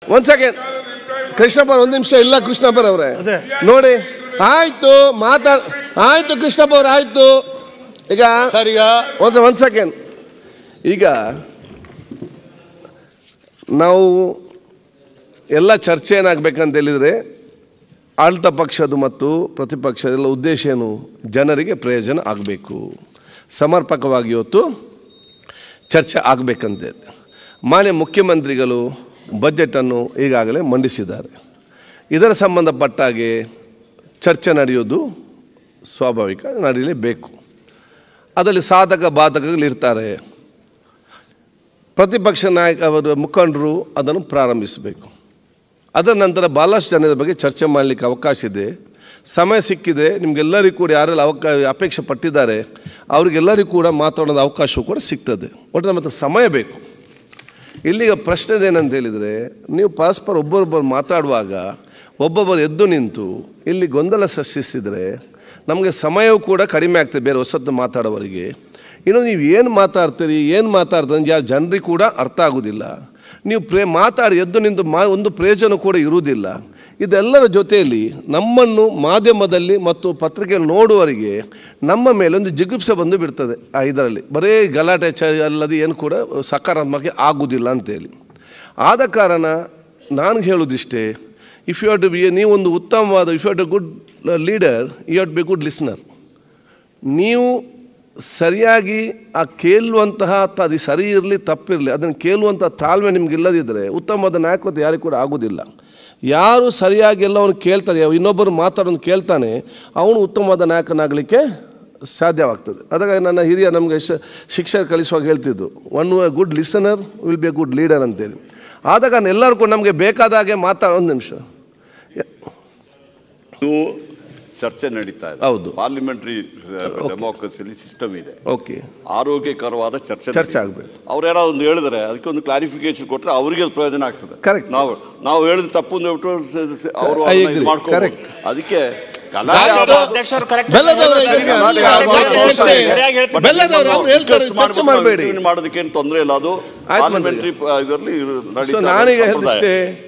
ಒಂದ್ ಸೆಕೆಂಡ್ ಕೃಷ್ಣಪ್ಪ ಒಂದು ನಿಮಿಷ ಇಲ್ಲ ಕೃಷ್ಣಪ್ಪ ಅವರೇ ಅದೇ. ನೋಡಿ ಆಯ್ತು ಮಾತಾಡ್ ಆಯ್ತು ಕೃಷ್ಣಪ್ಪ ಅವ್ರೆ ಆಯ್ತು ಈಗ ಸರ್ ಈಗ ಒಂದು ಒಂದು ಸೆಕೆಂಡ್ ಈಗ ನಾವು ಎಲ್ಲ ಚರ್ಚೆ ಏನಾಗಬೇಕಂತ ಹೇಳಿದರೆ ಆಳ್ತ ಪಕ್ಷದ ಮತ್ತು ಪ್ರತಿಪಕ್ಷದ ಎಲ್ಲ ಉದ್ದೇಶ ಏನು ಜನರಿಗೆ ಪ್ರಯೋಜನ ಆಗಬೇಕು ಸಮರ್ಪಕವಾಗಿ ಇವತ್ತು ಚರ್ಚೆ ಆಗಬೇಕಂತೇಳಿ ಮಾನ್ಯ ಮುಖ್ಯಮಂತ್ರಿಗಳು ಬಜೆಟನ್ನು ಈಗಾಗಲೇ ಮಂಡಿಸಿದ್ದಾರೆ ಇದರ ಸಂಬಂಧಪಟ್ಟ ಹಾಗೆ ಚರ್ಚೆ ನಡೆಯೋದು ಸ್ವಾಭಾವಿಕ ನಡೆಯಲೇಬೇಕು ಅದರಲ್ಲಿ ಸಾಧಕ ಬಾಧಕಗಳಿರ್ತಾರೆ ಪ್ರತಿಪಕ್ಷ ನಾಯಕ ಅವರ ಮುಖಂಡರು ಅದನ್ನು ಪ್ರಾರಂಭಿಸಬೇಕು ಅದರ ನಂತರ ಭಾಳಷ್ಟು ಜನದ ಬಗ್ಗೆ ಚರ್ಚೆ ಮಾಡಲಿಕ್ಕೆ ಅವಕಾಶ ಇದೆ ಸಮಯ ಸಿಕ್ಕಿದೆ ನಿಮಗೆಲ್ಲರಿಗೂ ಕೂಡ ಯಾರೆಲ್ಲ ಅವಕಾ ಅಪೇಕ್ಷೆ ಪಟ್ಟಿದ್ದಾರೆ ಅವರಿಗೆಲ್ಲರಿಗೂ ಕೂಡ ಮಾತಾಡೋದು ಅವಕಾಶ ಕೂಡ ಸಿಗ್ತದೆ ಒಟ್ಟು ಮತ್ತು ಸಮಯ ಬೇಕು ಇಲ್ಲಿಗ ಪ್ರಶ್ನೆ ಏನಂತ ಹೇಳಿದರೆ ನೀವು ಪರಸ್ಪರ ಒಬ್ಬರೊಬ್ಬರು ಮಾತಾಡುವಾಗ ಒಬ್ಬೊಬ್ಬರು ಎದ್ದು ನಿಂತು ಇಲ್ಲಿ ಗೊಂದಲ ಸೃಷ್ಟಿಸಿದರೆ ನಮಗೆ ಸಮಯವೂ ಕೂಡ ಕಡಿಮೆ ಆಗ್ತದೆ ಬೇರೆ ಹೊಸತ್ತು ಮಾತಾಡೋವರಿಗೆ ಇನ್ನು ನೀವು ಏನು ಮಾತಾಡ್ತೀರಿ ಏನು ಮಾತಾಡ್ತೀರಿ ಅಂತ ಯಾರು ಜನರಿಗೆ ಕೂಡ ಅರ್ಥ ಆಗೋದಿಲ್ಲ ನೀವು ಪ್ರೇ ಮಾತಾಡಿ ಎದ್ದು ನಿಂತು ಮಾ ಒಂದು ಪ್ರಯೋಜನ ಕೂಡ ಇರುವುದಿಲ್ಲ ಇದೆಲ್ಲರ ಜೊತೆಯಲ್ಲಿ ನಮ್ಮನ್ನು ಮಾಧ್ಯಮದಲ್ಲಿ ಮತ್ತು ಪತ್ರಿಕೆಯಲ್ಲಿ ನೋಡುವವರಿಗೆ ನಮ್ಮ ಮೇಲೆ ಒಂದು ಜಿಗುಪ್ಸೆ ಬಂದು ಬಿಡ್ತದೆ ಆ ಇದರಲ್ಲಿ ಬರೀ ಗಲಾಟೆ ಚ ಅಲ್ಲದೆ ಏನು ಕೂಡ ಸಕಾರಾತ್ಮಕ ಆಗುವುದಿಲ್ಲ ಅಂತೇಳಿ ಆದ ಕಾರಣ ನಾನು ಹೇಳೋದಿಷ್ಟೇ if you have to be ನೀವು ಒಂದು ಉತ್ತಮವಾದ if you have to good leader you have to be good listener ನೀವು ಸರಿಯಾಗಿ ಆ ಕೇಳುವಂತಹ ತ- ಅದು ಸರಿ ಇರಲಿ ತಪ್ಪಿರಲಿ ಅದನ್ನು ಕೇಳುವಂಥ ತಾಳ್ಮೆ ನಿಮ್ಗೆ ಇಲ್ಲದಿದ್ದರೆ ಉತ್ತಮವಾದ ನಾಯಕತ್ವ ಯಾರಿಗೂ ಕೂಡ ಆಗೋದಿಲ್ಲ ಯಾರು ಸರಿಯಾಗಿ ಎಲ್ಲವನ್ನು ಕೇಳ್ತಾರೆ ಯಾವ ಇನ್ನೊಬ್ಬರು ಮಾತಾಡೋದು ಕೇಳ್ತಾನೆ ಅವನು ಉತ್ತಮವಾದ ನಾಯಕನಾಗಲಿಕ್ಕೆ ಸಾಧ್ಯವಾಗ್ತದೆ ಅದಕ್ಕಾಗಿ ನನ್ನ ಹಿರಿಯ ನಮಗೆ ಶ ಶಿಕ್ಷಕ ಕಲಿಸುವಾಗ ಹೇಳ್ತಿದ್ದು one good listener will be a good leader ಅಂತೇಳಿ ಆದ ಕಾರಣ ಎಲ್ಲರೂ ಕೂಡ ನಮಗೆ ಬೇಕಾದ ಹಾಗೆ ಮಾತಾಡ ಒಂದು ನಿಮಿಷ ಇದು ಚರ್ಚೆ ನಡೀತಾ ಇದೆ ಹೌದು. ಪಾರ್ಲಿಮೆಂಟರಿ ಡೆಮೋಕ್ರಸಿಯಲ್ಲಿ ಸಿಸ್ಟಮ್ ಇದೆ ಓಕೆ ಆರೋಗ್ಯಕರವಾದ ಚರ್ಚೆ ಚರ್ಚೆ ನಡೀತಾ ಇದೆ. ಆಗ್ಬೇಕು. ಅವ್ರು ಯಾರೋ ಒಂದು ಹೇಳಿದ್ರೆ ಅದಕ್ಕೆ ಒಂದು ಕ್ಲಾರಿಫಿಕೇಶನ್ ಕೊಟ್ಟರೆ ಅವರಿಗೆ ಅದು ಪ್ರಯೋಜನ ಆಗ್ತದೆ Correct. ನಾವು ನಾವು ಹೇಳಿದ ತಪ್ಪು ಅಂದ್ಬಿಟ್ಟು ಸ- ಸ- ಅವರು I ಅದನ್ನ agree. ಇದು ಮಾಡ್ಕೊಬೋದು. Correct. ಅದಕ್ಕೆ ಗಲಾಟೆ ಆಯ್ತು. ಆಗೋದು- ಅಧ್ಯಕ್ಷರು ಕರೆಕ್ಟ್ ಬೆಲ್ಲದವ್ರೆ, ಸರಿ, ಈಗ ಗಲಾಟೆ ಈಗ ಆಗೋದು ಚರ್ಚೆ- ಸರಿ. ಸರಿಯಾಗಿ ಹೇಳ್ತಾರೆ. But ಬೆಲ್ಲದವ್ರು ಅವ್ರು ಹೇಳ್ತಾರೆ, discuss ಚರ್ಚೆ ಮಾಡ್ಬಿಟ್ಟು ಮಾಡಬೇಡಿ interview ಮಾಡೋದಕ್ಕೆ ಏನು ತೊಂದರೆ ಇಲ್ಲ ಅದು ಆಯ್ತು ಪಾರ್ಲಿಮೆಂಟರಿ ಮಂತ್ರಿ. ಇದರಲ್ಲಿ ಸೊ ನಡೀತಾ ನಾನೀಗ ಇರೋ ಹೇಳಿಷ್ಟೇ ಸಂಪ್ರದಾಯ.